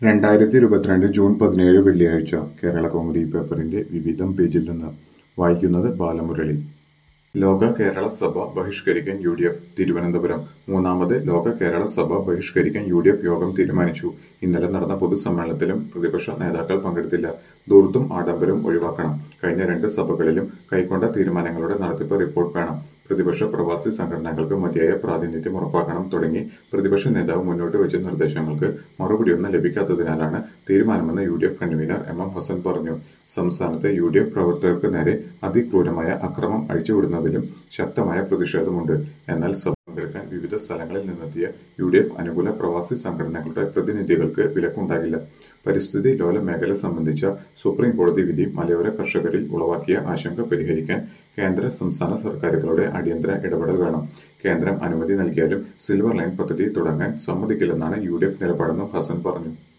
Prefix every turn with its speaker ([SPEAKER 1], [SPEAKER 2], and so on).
[SPEAKER 1] രണ്ടായിരത്തി ഇരുപത്തിരണ്ട് ജൂൺ പതിനേഴ് വെള്ളിയാഴ്ച കേരള കൗമുദി പേപ്പറിന്റെ വിവിധം പേജിൽ നിന്ന് വായിക്കുന്നത് ബാലമുരളി ലോക കേരള സഭ ബഹിഷ്കരിക്കാൻ യു ഡി എഫ് തിരുവനന്തപുരം മൂന്നാമത് ലോക കേരള സഭ ബഹിഷ്കരിക്കാൻ യു ഡി എഫ് യോഗം തീരുമാനിച്ചു ഇന്നലെ നടന്ന പൊതുസമ്മേളനത്തിലും പ്രതിപക്ഷ നേതാക്കൾ പങ്കെടുത്തില്ല ധൂർത്തും ആഡംബരവും ഒഴിവാക്കണം കഴിഞ്ഞ രണ്ട് സഭകളിലും കൈക്കൊണ്ട തീരുമാനങ്ങളുടെ നടത്തിപ്പ് റിപ്പോർട്ട് വേണം പ്രതിപക്ഷ പ്രവാസി സംഘടനകൾക്ക് മതിയായ പ്രാതിനിധ്യം ഉറപ്പാക്കണം തുടങ്ങി പ്രതിപക്ഷ നേതാവ് മുന്നോട്ട് വെച്ച നിർദ്ദേശങ്ങൾക്ക് മറുപടിയൊന്നും ലഭിക്കാത്തതിനാലാണ് തീരുമാനമെന്ന് U D F convener M M Hassan പറഞ്ഞു സംസ്ഥാനത്തെ യു ഡി എഫ് പ്രവർത്തകർക്ക് നേരെ അതിക്രൂരമായ അക്രമം അഴിച്ചുവിടുന്നതിലും ശക്തമായ പ്രതിഷേധമുണ്ട് എന്നാൽ സഭ പങ്കെടുക്കാൻ വിവിധ സ്ഥലങ്ങളിൽ നിന്നെത്തിയ യു ഡി എഫ് അനുകൂല പ്രവാസി സംഘടനകളുടെ പ്രതിനിധികൾക്ക് വിലക്കുണ്ടാകില്ല പരിസ്ഥിതി ലോല മേഖല സംബന്ധിച്ച സുപ്രീം കോടതി വിധി മലയോര കർഷകരിൽ ഉളവാക്കിയ ആശങ്ക പരിഹരിക്കാൻ കേന്ദ്ര സംസ്ഥാന സർക്കാരുകളുടെ അടിയന്തര ഇടപെടൽ വേണം കേന്ദ്രം അനുമതി നൽകിയാലും സിൽവർ ലൈൻ പദ്ധതി തുടങ്ങാൻ സമ്മതിക്കില്ലെന്നാണ് യു ഡി എഫ് നിലപാടെന്നും ഹസൻ പറഞ്ഞു